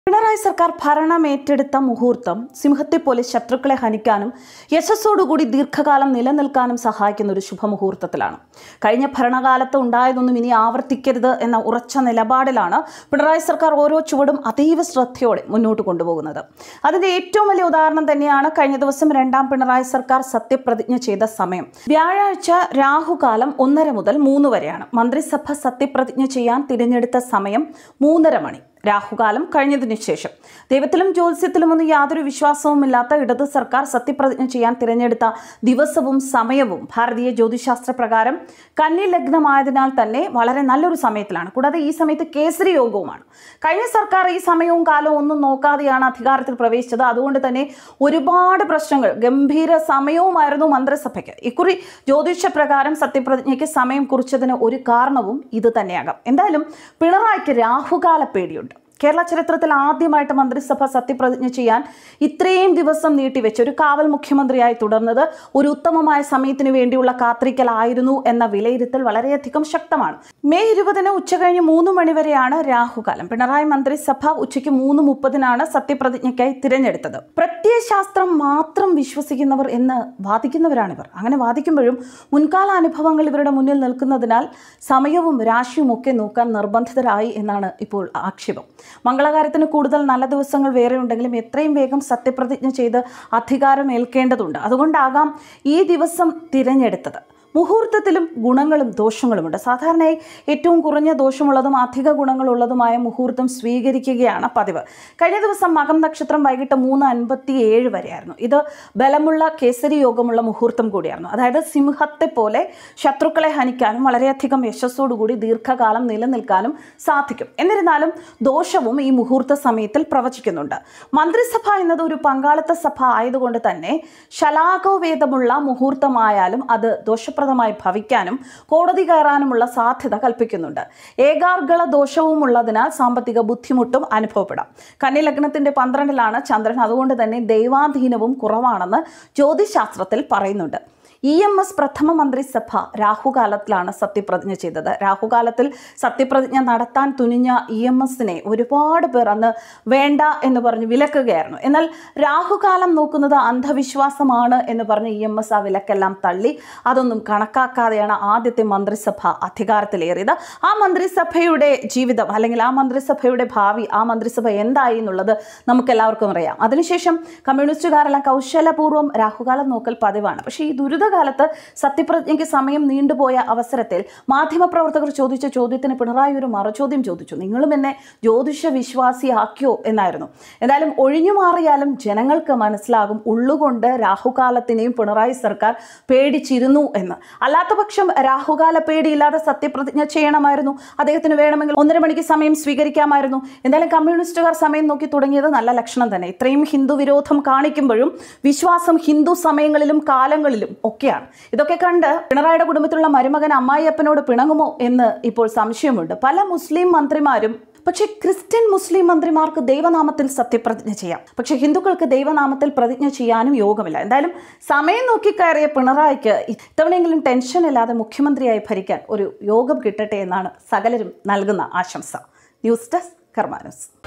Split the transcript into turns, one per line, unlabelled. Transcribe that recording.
പിണറായി സർക്കാർ ഭരണം ഏറ്റെടുത്ത മുഹൂർത്തം സിംഹത്തെ പോലെ ശത്രുക്കളെ ഹനിക്കാനും യശസ്സോടുകൂടി ദീർഘകാലം നിലനിൽക്കാനും സഹായിക്കുന്ന ഒരു ശുഭമുഹൂർത്തത്തിലാണ് കഴിഞ്ഞ ഭരണകാലത്ത് ഉണ്ടായതൊന്നും ഇനി ആവർത്തിക്കരുത് എന്ന ഉറച്ച നിലപാടിലാണ് പിണറായി സർക്കാർ ഓരോ ചുവടും അതീവ ശ്രദ്ധയോടെ മുന്നോട്ട് കൊണ്ടുപോകുന്നത് അതിന്റെ ഏറ്റവും വലിയ ഉദാഹരണം തന്നെയാണ് കഴിഞ്ഞ ദിവസം രണ്ടാം പിണറായി സർക്കാർ സത്യപ്രതിജ്ഞ ചെയ്ത സമയം വ്യാഴാഴ്ച രാഹുകാലം ഒന്നര മുതൽ മൂന്ന് വരെയാണ് മന്ത്രിസഭ സത്യപ്രതിജ്ഞ ചെയ്യാൻ തിരഞ്ഞെടുത്ത സമയം മൂന്നര മണി രാഹുകാലം കഴിഞ്ഞതിനു ശേഷം ദൈവത്തിലും ജ്യോത്സ്യത്തിലുമൊന്നും യാതൊരു വിശ്വാസവുമില്ലാത്ത ഇടത് സർക്കാർ സത്യപ്രതിജ്ഞ ചെയ്യാൻ തിരഞ്ഞെടുത്ത ദിവസവും സമയവും ഭാരതീയ ജ്യോതിശാസ്ത്ര പ്രകാരം കന്നി ലഗ്നമായതിനാൽ തന്നെ വളരെ നല്ലൊരു സമയത്തിലാണ് കൂടാതെ ഈ സമയത്ത് കേസരി യോഗവുമാണ് കഴിഞ്ഞ സർക്കാർ ഈ സമയവും കാലവും ഒന്നും നോക്കാതെയാണ് അധികാരത്തിൽ പ്രവേശിച്ചത് അതുകൊണ്ട് തന്നെ ഒരുപാട് പ്രശ്നങ്ങൾ ഗംഭീര സമയവുമായിരുന്നു മന്ത്രിസഭയ്ക്ക് ഇക്കുറി ജ്യോതിഷ പ്രകാരം സത്യപ്രതിജ്ഞയ്ക്ക് സമയം കുറിച്ചതിന് ഒരു കാരണവും ഇത് തന്നെയാകാം എന്തായാലും പിണറായിക്ക് രാഹുകാല പേടിയുണ്ട് കേരള ചരിത്രത്തിൽ ആദ്യമായിട്ട് മന്ത്രിസഭ സത്യപ്രതിജ്ഞ ചെയ്യാൻ ഇത്രയും ദിവസം നീട്ടിവെച്ച് ഒരു കാവൽ മുഖ്യമന്ത്രിയായി തുടർന്നത് ഒരു ഉത്തമമായ സമയത്തിന് വേണ്ടിയുള്ള കാത്തിരിക്കലായിരുന്നു എന്ന വിലയിരുത്തൽ വളരെയധികം ശക്തമാണ് മെയ് ഇരുപതിന് ഉച്ചകഴിഞ്ഞ് മൂന്ന് മണിവരെയാണ് രാഹുകാലം പിണറായി മന്ത്രിസഭ ഉച്ചയ്ക്ക് മൂന്ന് മുപ്പതിനാണ് സത്യപ്രതിജ്ഞയ്ക്കായി തിരഞ്ഞെടുത്തത് പ്രത്യയശാസ്ത്രം മാത്രം വിശ്വസിക്കുന്നവർ എന്ന് വാദിക്കുന്നവരാണിവർ അങ്ങനെ വാദിക്കുമ്പോഴും മുൻകാല അനുഭവങ്ങൾ ഇവരുടെ മുന്നിൽ നിൽക്കുന്നതിനാൽ സമയവും രാശിയും ഒക്കെ നോക്കാൻ നിർബന്ധിതരായി എന്നാണ് ഇപ്പോൾ ആക്ഷേപം മംഗളകാര്യത്തിന് കൂടുതൽ നല്ല ദിവസങ്ങൾ വേറെ ഉണ്ടെങ്കിലും എത്രയും വേഗം സത്യപ്രതിജ്ഞ ചെയ്ത് അധികാരം ഏൽക്കേണ്ടതുണ്ട് അതുകൊണ്ടാകാം ഈ ദിവസം തിരഞ്ഞെടുത്തത് മുഹൂർത്തത്തിലും ഗുണങ്ങളും ദോഷങ്ങളുമുണ്ട് സാധാരണയായി ഏറ്റവും കുറഞ്ഞ ദോഷമുള്ളതും അധിക ഗുണങ്ങളുള്ളതുമായ മുഹൂർത്തം സ്വീകരിക്കുകയാണ് പതിവ് കഴിഞ്ഞ ദിവസം മകം നക്ഷത്രം വൈകിട്ട് മൂന്ന് അൻപത്തി ഏഴ് വരെയായിരുന്നു ഇത് ബലമുള്ള കേസരി യോഗമുള്ള മുഹൂർത്തം കൂടിയായിരുന്നു അതായത് സിംഹത്തെ പോലെ ശത്രുക്കളെ ഹനിക്കാനും വളരെയധികം യശസ്സോടുകൂടി ദീർഘകാലം നിലനിൽക്കാനും സാധിക്കും എന്നിരുന്നാലും ദോഷവും ഈ മുഹൂർത്ത സമയത്തിൽ പ്രവചിക്കുന്നുണ്ട് മന്ത്രിസഭ എന്നത് ഒരു പങ്കാളിത്ത സഭ ആയതുകൊണ്ട് തന്നെ ശലാഘോവേദമുള്ള മുഹൂർത്തമായാലും അത് ദോഷപ്രദമായി ഭവിക്കാനും കോടതി കയറാനുമുള്ള സാധ്യത കൽപ്പിക്കുന്നുണ്ട് ഏകാർഗള ദോഷവും ഉള്ളതിനാൽ സാമ്പത്തിക ബുദ്ധിമുട്ടും അനുഭവപ്പെടാം കന്നി പന്ത്രണ്ടിലാണ് ചന്ദ്രൻ അതുകൊണ്ട് തന്നെ ദൈവാധീനവും കുറവാണെന്ന് ജ്യോതിശാസ്ത്രത്തിൽ പറയുന്നുണ്ട് ഇ എം എസ് പ്രഥമ മന്ത്രിസഭ രാഹുകാലത്തിലാണ് സത്യപ്രതിജ്ഞ ചെയ്തത് രാഹുകാലത്തിൽ സത്യപ്രതിജ്ഞ നടത്താൻ തുനിഞ്ഞ ഇ എം എസിനെ ഒരുപാട് പേർ അന്ന് വേണ്ട എന്ന് പറഞ്ഞ് വിലക്കുകയായിരുന്നു എന്നാൽ രാഹുകാലം നോക്കുന്നത് അന്ധവിശ്വാസമാണ് എന്ന് പറഞ്ഞ് ഇ എം എസ് ആ വിലക്കെല്ലാം തള്ളി അതൊന്നും കണക്കാക്കാതെയാണ് ആദ്യത്തെ മന്ത്രിസഭ അധികാരത്തിലേറിയത് ആ മന്ത്രിസഭയുടെ ജീവിതം അല്ലെങ്കിൽ ആ മന്ത്രിസഭയുടെ ഭാവി ആ മന്ത്രിസഭ എന്തായി എന്നുള്ളത് നമുക്കെല്ലാവർക്കും അറിയാം അതിനുശേഷം കമ്മ്യൂണിസ്റ്റുകാരെല്ലാം കൗശലപൂർവ്വം രാഹുകാലം നോക്കൽ പതിവാണ് പക്ഷേ ഈ ദുരിതകാലത്ത് സത്യപ്രതിജ്ഞയ്ക്ക് സമയം നീണ്ടുപോയ അവസരത്തിൽ മാധ്യമപ്രവർത്തകർ ചോദിച്ച ചോദ്യത്തിന് പിണറായി ഒരു മറുചോദ്യം ചോദിച്ചു നിങ്ങളും എന്നെ ജ്യോതിഷ വിശ്വാസിയാക്കിയോ എന്നായിരുന്നു എന്തായാലും ഒഴിഞ്ഞു മാറിയാലും ജനങ്ങൾക്ക് മനസ്സിലാകും ഉള്ളുകൊണ്ട് രാഹുകാലത്തിനെയും പിണറായി സർക്കാർ പേടിച്ചിരുന്നു എന്ന് അല്ലാത്ത പക്ഷം രാഹുകാല പേടിയില്ലാതെ സത്യപ്രതിജ്ഞ ചെയ്യണമായിരുന്നു അദ്ദേഹത്തിന് വേണമെങ്കിൽ ഒന്നര മണിക്ക് സമയം സ്വീകരിക്കാമായിരുന്നു എന്തായാലും കമ്മ്യൂണിസ്റ്റുകാർ സമയം നോക്കി തുടങ്ങിയത് നല്ല ലക്ഷണം തന്നെ ഇത്രയും ഹിന്ദു വിരോധം കാണിക്കുമ്പോഴും വിശ്വാസം ഹിന്ദു സമയങ്ങളിലും കാലങ്ങളിലും ഒക്കെയാണ് ഇതൊക്കെ കണ്ട് പിണറായിയുടെ കുടുംബത്തിലുള്ള മരുമകൻ അമ്മായിയപ്പനോട് പിണങ്ങുമോ എന്ന് ഇപ്പോൾ സംശയമുണ്ട് പല മുസ്ലിം മന്ത്രിമാരും പക്ഷേ ക്രിസ്ത്യൻ മുസ്ലിം മന്ത്രിമാർക്ക് ദൈവനാമത്തിൽ സത്യപ്രതിജ്ഞ ചെയ്യാം പക്ഷേ ഹിന്ദുക്കൾക്ക് ദൈവനാമത്തിൽ പ്രതിജ്ഞ ചെയ്യാനും യോഗമില്ല എന്തായാലും സമയം നോക്കി കയറിയ പിണറായിക്ക് ഇത്തവണയെങ്കിലും ടെൻഷൻ ഇല്ലാതെ മുഖ്യമന്ത്രിയായി ഭരിക്കാൻ ഒരു യോഗം കിട്ടട്ടെ എന്നാണ് സകലരും നൽകുന്ന ആശംസ ന്യൂസ് ഡെസ്ക് കർമാനസ്